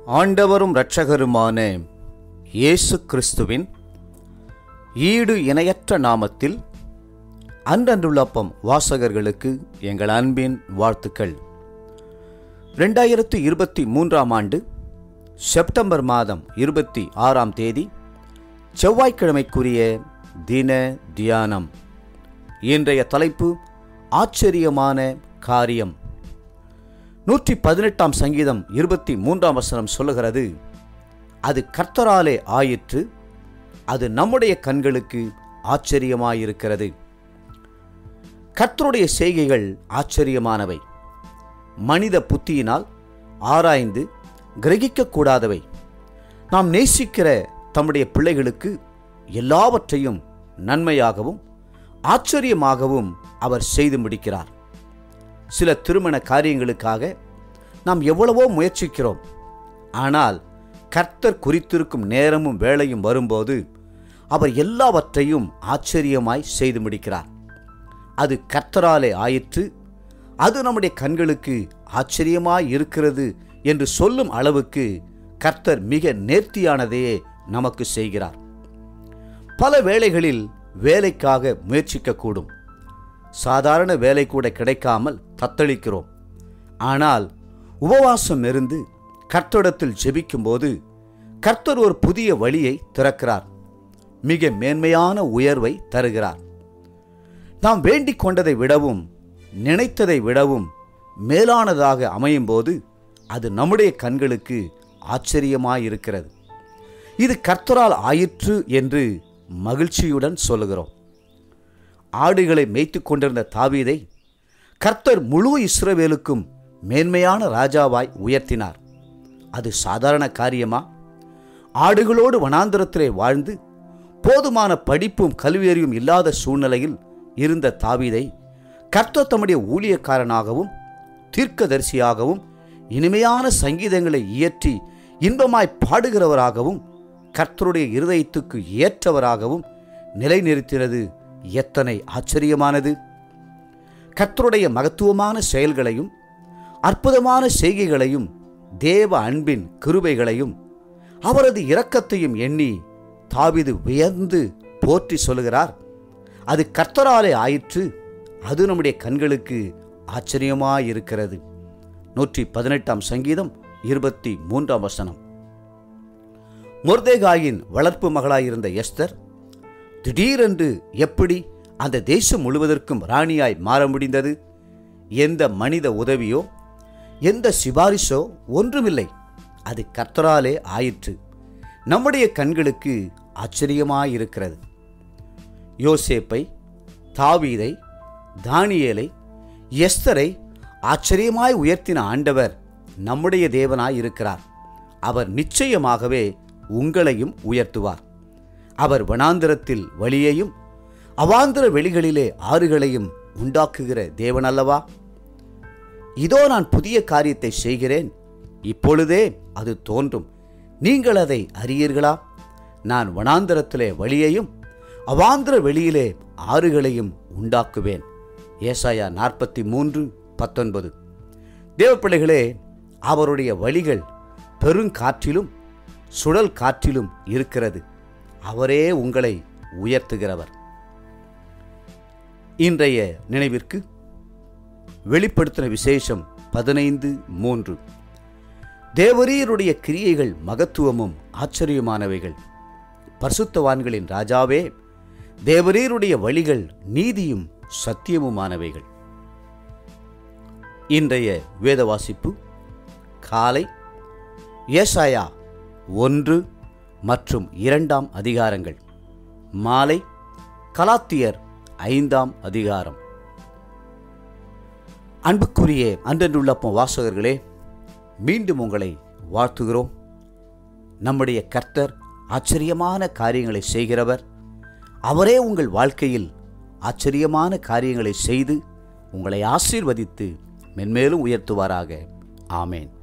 ஆண்டவரும் இரட்சகருமான இயேசு கிறிஸ்துவின் ஈடு இணையற்ற நாமத்தில் அன்றன்றுள்ளப்பம் வாசகர்களுக்கு எங்கள் அன்பின் வாழ்த்துக்கள் ரெண்டாயிரத்து இருபத்தி மூன்றாம் ஆண்டு செப்டம்பர் மாதம் இருபத்தி ஆறாம் தேதி செவ்வாய்க்கிழமைக்குரிய தின தியானம் இன்றைய தலைப்பு ஆச்சரியமான காரியம் நூற்றி பதினெட்டாம் சங்கீதம் இருபத்தி மூன்றாம் வசனம் சொல்லுகிறது அது கர்த்தராலே ஆயிற்று அது நம்முடைய கண்களுக்கு ஆச்சரியமாயிருக்கிறது கர்த்தருடைய செய்கைகள் ஆச்சரியமானவை மனித புத்தியினால் ஆராய்ந்து கிரகிக்கக்கூடாதவை நாம் நேசிக்கிற தம்முடைய பிள்ளைகளுக்கு எல்லாவற்றையும் நன்மையாகவும் ஆச்சரியமாகவும் அவர் செய்து முடிக்கிறார் சில திருமண காரியங்களுக்காக நாம் எவ்வளவோ முயற்சிக்கிறோம் ஆனால் கர்த்தர் குறித்திருக்கும் நேரமும் வேளையும் வரும்போது அவர் எல்லாவற்றையும் ஆச்சரியமாய் செய்து முடிக்கிறார் அது கர்த்தராலே ஆயிற்று அது நம்முடைய கண்களுக்கு ஆச்சரியமாய் இருக்கிறது என்று சொல்லும் அளவுக்கு கர்த்தர் மிக நேர்த்தியானதையே நமக்கு செய்கிறார் பல வேளைகளில் வேலைக்காக முயற்சிக்கக்கூடும் சாதாரண வேலை கூட கிடைக்காமல் தத்தளிக்கிறோம் ஆனால் உபவாசம் இருந்து கர்த்தரிடத்தில் ஜெபிக்கும்போது கர்த்தர் ஒரு புதிய வழியை திறக்கிறார் மிக மேன்மையான உயர்வை தருகிறார் நாம் வேண்டிக் கொண்டதை விடவும் நினைத்ததை விடவும் மேலானதாக அமையும்போது அது நம்முடைய கண்களுக்கு ஆச்சரியமாயிருக்கிறது இது கர்த்தரால் ஆயிற்று என்று மகிழ்ச்சியுடன் சொல்லுகிறோம் ஆடுகளை மேய்த்து கொண்டிருந்த தாவீதை கர்த்தர் முழு இஸ்ரவேலுக்கும் மேன்மையான ராஜாவாய் உயர்த்தினார் அது சாதாரண காரியமா ஆடுகளோடு வனாந்திரத்திலே வாழ்ந்து போதுமான படிப்பும் கல்வியறிவும் இல்லாத சூழ்நிலையில் இருந்த தாவீதை கர்த்தர் தம்முடைய ஊழியக்காரனாகவும் தீர்க்கதரிசியாகவும் இனிமையான சங்கீதங்களை இயற்றி இன்பமாய் பாடுகிறவராகவும் கர்த்தருடைய இருதயத்துக்கு ஏற்றவராகவும் நிலைநிறுத்தினது எத்தனை ஆச்சரியமானது கர்த்தருடைய மகத்துவமான செயல்களையும் அற்புதமான செய்கைகளையும் தேவ அன்பின் கிருபைகளையும் அவரது இரக்கத்தையும் எண்ணி தாவிது வியந்து போற்றி சொல்லுகிறார் அது கர்த்தராலே ஆயிற்று அது நம்முடைய கண்களுக்கு ஆச்சரியமாயிருக்கிறது நூற்றி பதினெட்டாம் சங்கீதம் இருபத்தி மூன்றாம் வசனம் மொர்தேகாயின் வளர்ப்பு மகளாயிருந்த எஸ்தர் திடீரென்று எப்படி அந்த தேசம் முழுவதற்கும் ராணியாய் மாற முடிந்தது எந்த மனித உதவியோ எந்த சிபாரிசோ ஒன்றுமில்லை அது கர்த்தராலே ஆயிற்று நம்முடைய கண்களுக்கு ஆச்சரியமாயிருக்கிறது யோசேப்பை தாவீதை தானியேலை எஸ்தரை ஆச்சரியமாய் உயர்த்தின ஆண்டவர் நம்முடைய தேவனாய் இருக்கிறார் அவர் நிச்சயமாகவே உங்களையும் உயர்த்துவார் அவர் வனாந்திரத்தில் வழியையும் அவாந்திர வெளிகளிலே ஆறுகளையும் உண்டாக்குகிற தேவன் அல்லவா இதோ நான் புதிய காரியத்தை செய்கிறேன் இப்பொழுதே அது தோன்றும் நீங்கள் அதை அறியீர்களா நான் வனாந்திரத்திலே வழியையும் அவாந்திர வெளியிலே ஆறுகளையும் உண்டாக்குவேன் ஏசாயா நாற்பத்தி மூன்று பத்தொன்பது தேவப்பிள்ளைகளே அவருடைய வழிகள் பெருங்காற்றிலும் சுழல் காற்றிலும் இருக்கிறது அவரே உங்களை உயர்த்துகிறவர் இன்றைய நினைவிற்கு வெளிப்படுத்தின விசேஷம் பதினைந்து மூன்று தேவரீருடைய கிரியைகள் மகத்துவமும் ஆச்சரியமானவைகள் பரிசுத்தவான்களின் ராஜாவே தேவரீருடைய வழிகள் நீதியும் சத்தியமுமானவைகள் இன்றைய வேத வாசிப்பு காலை ஏசாயா ஒன்று மற்றும் இரண்டாம் அதிகாரங்கள் மாலை கலாத்தியர் ஐந்தாம் அதிகாரம் அன்புக்குரிய அன்றென்றுள்ளப்பம் வாசகர்களே மீண்டும் உங்களை வாழ்த்துகிறோம் நம்முடைய கர்த்தர் ஆச்சரியமான காரியங்களை செய்கிறவர் அவரே உங்கள் வாழ்க்கையில் ஆச்சரியமான காரியங்களை செய்து உங்களை ஆசீர்வதித்து மென்மேலும் உயர்த்துவாராக ஆமேன்